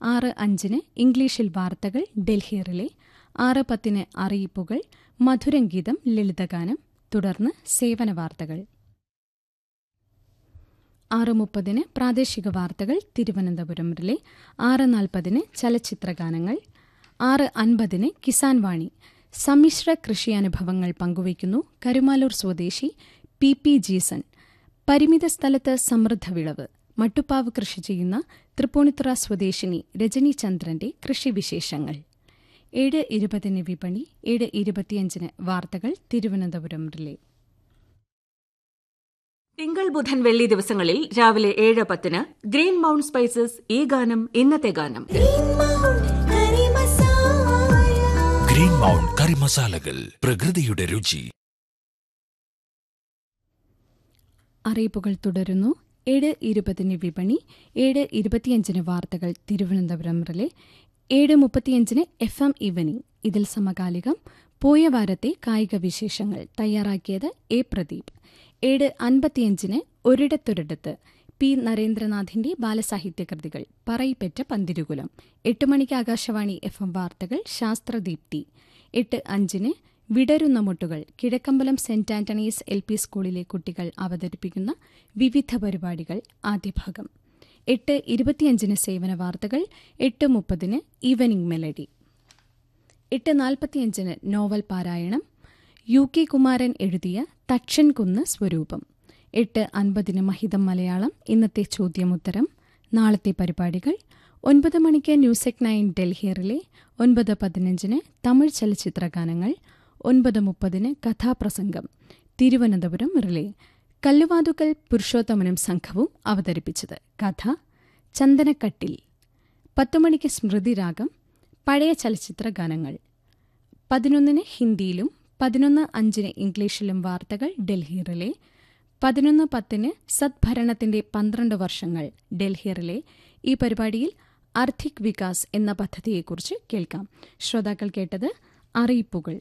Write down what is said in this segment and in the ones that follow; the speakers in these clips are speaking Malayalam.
ആറ് അഞ്ചിന് ഇംഗ്ലീഷിൽ വാർത്തകൾ ഡൽഹിയറിലെ ആറ് പത്തിന് അറിയിപ്പുകൾ മധുരംഗീതം ലളിതഗാനം തുടർന്ന് സേവന വാർത്തകൾ ആറ് മുപ്പതിന് പ്രാദേശിക വാർത്തകൾ തിരുവനന്തപുരം റിലെ ആറ് നാൽപ്പതിന് ചലച്ചിത്രഗാനങ്ങൾ ആറ് അൻപതിന് കിസാൻ വാണി സമ്മിശ്ര കൃഷിയനുഭവങ്ങൾ പങ്കുവയ്ക്കുന്നു കരുമാലൂർ സ്വദേശി പി പി ജീസൺ പരിമിത സ്ഥലത്ത് സമൃദ്ധ വിളവ് മട്ടുപ്പാവ് കൃഷി ചെയ്യുന്ന തൃപ്പൂണിത്തുറ സ്വദേശിനി രജനി ചന്ദ്രന്റെ കൃഷിവിശേഷങ്ങൾ ഏഴ് ഇരുപതിന് വിപണി ഏഴ് ഇരുപത്തിയഞ്ചിന് വാർത്തകൾ തിരുവനന്തപുരം റിലേ തിങ്കൾ ബുധൻ വെള്ളി ദിവസങ്ങളിൽ രാവിലെ ഏഴ് പത്തിന് ഗ്രീൻ മൗണ്ട് സ്പൈസസ് ഈ ഗാനം ഇന്നത്തെ ഗാനം ഗ്രീൻ മൗണ്ട് കറി മസാലകൾ പ്രകൃതിയുടെ രുചി അറിയിപ്പുകൾ തുടരുന്നു ഏഴ് ഇരുപതിന് വിപണി ഏഴ് ഇരുപത്തിയഞ്ചിന് വാർത്തകൾ തിരുവനന്തപുരം റിലെ ഏഴ് മുപ്പത്തിയഞ്ചിന് എഫ് എം ഈവനിംഗ് ഇതിൽ സമകാലികം പോയ വാരത്തെ കായിക വിശേഷങ്ങൾ തയ്യാറാക്കിയത് എ പ്രദീപ് ഏഴ് അൻപത്തിയഞ്ചിന് ഒരിടത്തൊരിടത്ത് പി നരേന്ദ്രനാഥിന്റെ ബാലസാഹിത്യകൃതികൾ പറയിപ്പെറ്റ പന്തിരുകുലം എട്ട് മണിക്ക് ആകാശവാണി എഫ് എം വാർത്തകൾ ശാസ്ത്രദീപ്തി എട്ട് അഞ്ചിന് വിടരുന്ന മുട്ടുകൾ Kizhakkambalam saint Antony's L P സ്കൂളിലെ കുട്ടികൾ അവതരിപ്പിക്കുന്ന വിവിധ പരിപാടികൾ ആദ്യഭാഗം എട്ട് ഇരുപത്തിയഞ്ചിന് സേവന വാർത്തകൾ എട്ട് മുപ്പതിന് ഈവനിംഗ് മെലഡി എട്ട് നാൽപ്പത്തിയഞ്ചിന് നോവൽ പാരായണം യു കെ കുമാരൻ എഴുതിയ തക്ഷൻ കുന്ന് സ്വരൂപം എട്ട് അൻപതിന് മഹിതം മലയാളം ഇന്നത്തെ ചോദ്യമുത്തരം നാളത്തെ പരിപാടികൾ ഒൻപത് മണിക്ക് ന്യൂസെക് നയൻ ഡൽഹിയറിലെ ഒൻപത് പതിനഞ്ചിന് തമിഴ് ചലച്ചിത്രഗാനങ്ങൾ ഒൻപത് മുപ്പതിന് കഥാപ്രസംഗം തിരുവനന്തപുരം റിലേ കല്ലുവാതുക്കൽ പുരുഷോത്തമനും സംഘവും അവതരിപ്പിച്ചത് കഥ ചന്ദനക്കട്ടിൽ പത്തുമണിക്ക് സ്മൃതിരാഗം പഴയ ചലച്ചിത്ര ഗാനങ്ങൾ പതിനൊന്നിന് ഹിന്ദിയിലും പതിനൊന്ന് അഞ്ചിന് ഇംഗ്ലീഷിലും വാർത്തകൾ ഡൽഹിയറിലെ പതിനൊന്ന് പത്തിന് സദ്ഭരണത്തിന്റെ പന്ത്രണ്ട് വർഷങ്ങൾ ഡൽഹിയറിലെ ഈ പരിപാടിയിൽ ആർഥിക് വികാസ് എന്ന പദ്ധതിയെക്കുറിച്ച് കേൾക്കാം ശ്രോതാക്കൾ കേട്ടത് അറിയിപ്പുകൾ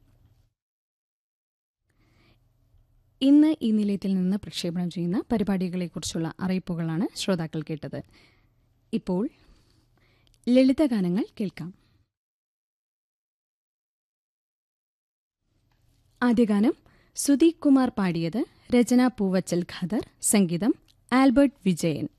ഇന്ന് ഈ നിലയത്തിൽ നിന്ന് പ്രക്ഷേപണം ചെയ്യുന്ന പരിപാടികളെക്കുറിച്ചുള്ള അറിയിപ്പുകളാണ് ശ്രോതാക്കൾ കേട്ടത് ഇപ്പോൾ ലളിതഗാനങ്ങൾ കേൾക്കാം ആദ്യഗാനം സുദീപ് കുമാർ പാടിയത് രചന പൂവച്ചൽ ഖദർ സംഗീതം ആൽബർട്ട് വിജയൻ